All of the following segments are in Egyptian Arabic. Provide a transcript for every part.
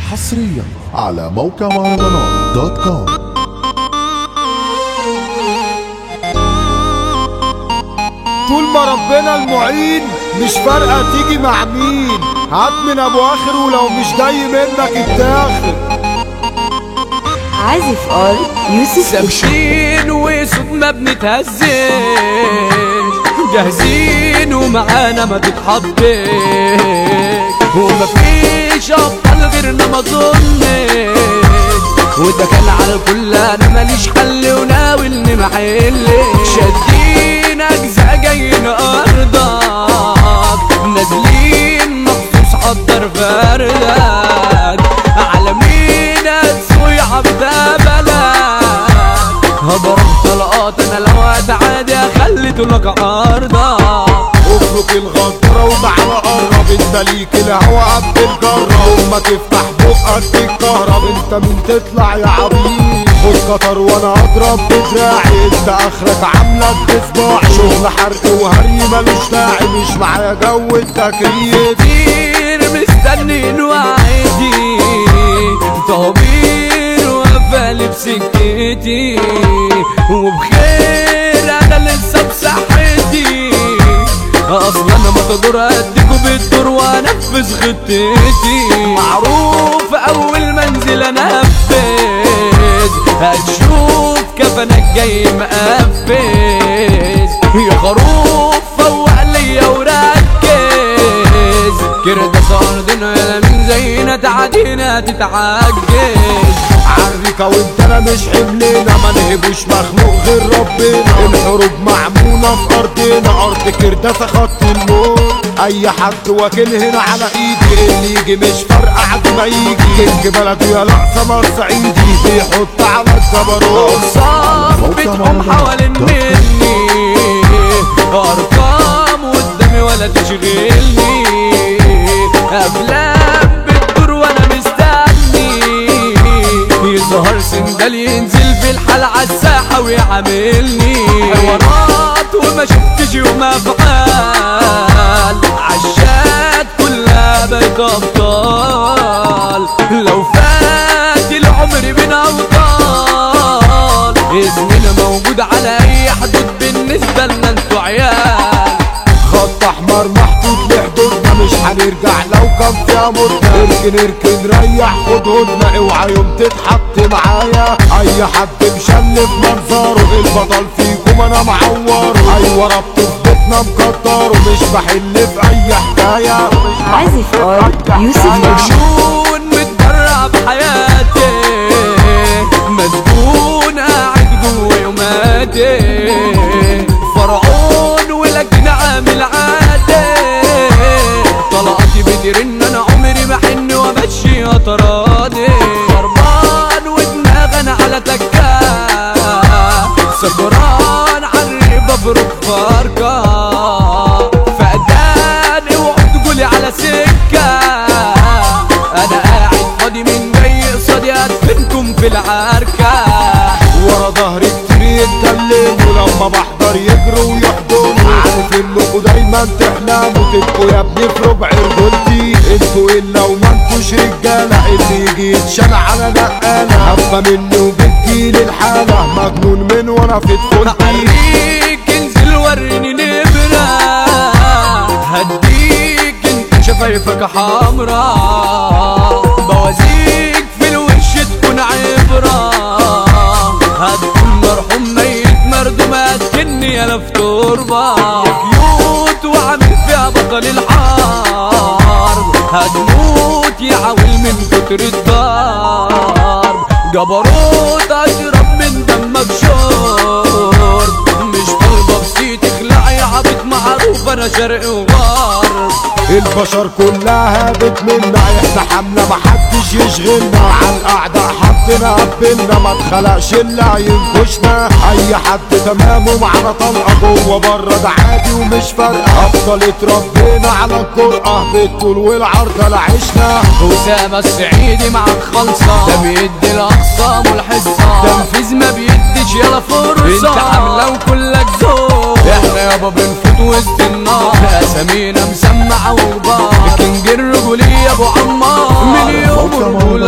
حصريا على موقع مهرجانات دوت كوم طول ما ربنا المعين مش فارقة تيجي مع مين هات من ابو اخر ولو مش جاي منك الداخل عازف ار يوسف ثابتين وصوت ما بنتهزش جاهزين ومعانا ما تتحطش ومفيش ابطال غيرنا ما ظنش وده كان على الكل انا ماليش حل وناوي اني ما حلش شادين اجزاء جايين ارضك نازلين مخصوص حضر فردك على مين هتسوي عبد بلد هضرب طلقات انا لو اتعادي اخلي طولك عارضة افرك الغدرة وتعالى قرب انت ليك الهوا قد الجرة وما تفتح بقك تتكهرب انت مين تطلع يا عبيد خد قطر وانا اضرب بدراعي انت اخرك عاملك بصباعي شغل حرق وهري ملوش داعي مش معايا جو التكريم كتير مستنين وعيدي طويل وقفل بسكتي وبخير انا لسه بصحتي اصلا انا ما تدور اديكوا بالدور وانفذ خطتي معروف اول منزل انفذ هتشوف كفنك جاي مقفز يا خروف فوق ليا وركز كرد صاردنا يا من زينا تعدينا تتعجز عريكة وانت انا مش حملنا ما نهبوش مخلوق غير ربنا الحروب معمولة في ارضنا ارض كرداسة خط الموت اي حد واكل هنا على ايدي اللي يجي مش فارقة عد ما يجي كينج بلده يا لا سمر صعيدي بيحط على الجبروت صاحب بتقوم حوالين مني ارقام قدامي ولا تشغلني افلام بتدور وانا مستني يظهر سندال ينزل في الحال عالساحة ويعاملني حوارات وما شفتش يوم افعال عشات كلها بقت ابطال لو فات العمر بين اوطال اسمنا موجود على اي حدود بالنسبة لنا انتوا عيال خط احمر محطوط لحدودنا مش هنرجع لو كان فيها مدة اركن اركن ريح خد هدنة اوعى يوم تتحط معايا اي حد مشلف منظره البطل فيكم انا معوره ايوه ربط في بيتنا مكتره مش بحل في اي حكاية عازف ار يوسف مجنون متدرع بحياتي مسجون قاعد جوا يوماتي فرعون ولكن عامل عادي طلقاتي بترن انا عمري بحن وامشي اطرادي خربان ودماغ انا على تكه سكران عالريبه بروك فاركه فقدان اوعوا تقولي على سكه انا قاعد فاضي من جاي قصادي ادفنكم في العركه ورا ظهري كتير يتكلموا لما بحضر يجروا ويحضنوا عارف انكوا دايما تحلموا تبقوا يا ابني في ربع رجولتي انتوا الا وما انتوش رجاله اللي يجي يتشال على نقاله هبه مني وبتجيلي الحاله مجنون من وانا في طفولتي هوريك انزل وريني نبرة هديك انت شفايفك حمرا بوازيك في الوش تكون عبرة هتكون مرحوم ميت مردوم هتكني يا في تربة يا كيوت وعامل فيها بطل الحرب هتموت يا عاول من كتر الضرب جبروت اشرب من دمك شرب مش طالبة بسيط اخلع يا عبيط معروف انا شرق وغرب البشر كلها بتمنى احنا حملة محدش يشغلنا على الاعداء حطنا قبلنا ما اتخلقش الا ينكشنا اي حد تمام ومعنا طلقه جوه بره ده عادي ومش فارقه افضل اتربينا على الجرأه بالطول والعرض لا عشنا أسامة السعيدي معك خلصة ده بيدي الأقسام والحصة تنفيذ ما بيديش يلا فرصة انت عاملة وكلك ذوق احنا يابا بنفوت وسط النار اسامينا مسمعة وكبار كينج الرجولية ابو عمار من يوم الرجولة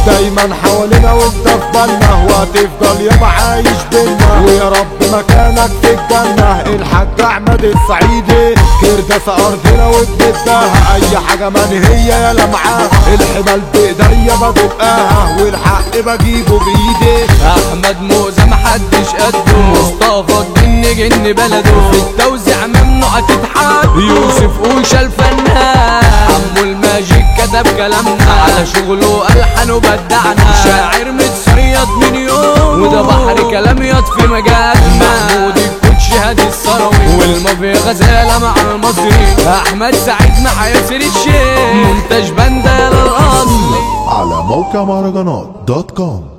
دايما حوالينا وانت في بالنا وهتفضل ياما عايش بينا ويا رب مكانك في الجنة الحاج احمد الصعيدي كرداسة ارضنا وبندها اي حاجة منهية يلا معاها الحمال بايديا بدقها والحق بجيبه بايدي احمد موزة محدش قده مصطفى الجن جن بلده في التوزيع ممنوع تتحد يوسف اوشا الفنان عمو الماجيك كتب كلامنا على شغله الحن وبدعنا شاعر متصيد من يوم وده بحر كلام ياض في مجالنا محمود الكوتش هادي الثروي والمافيا غزالة مع المصري احمد سعيد مع ياسر الشيخ منتج بندة للأصل على موقع مهرجانات دوت كوم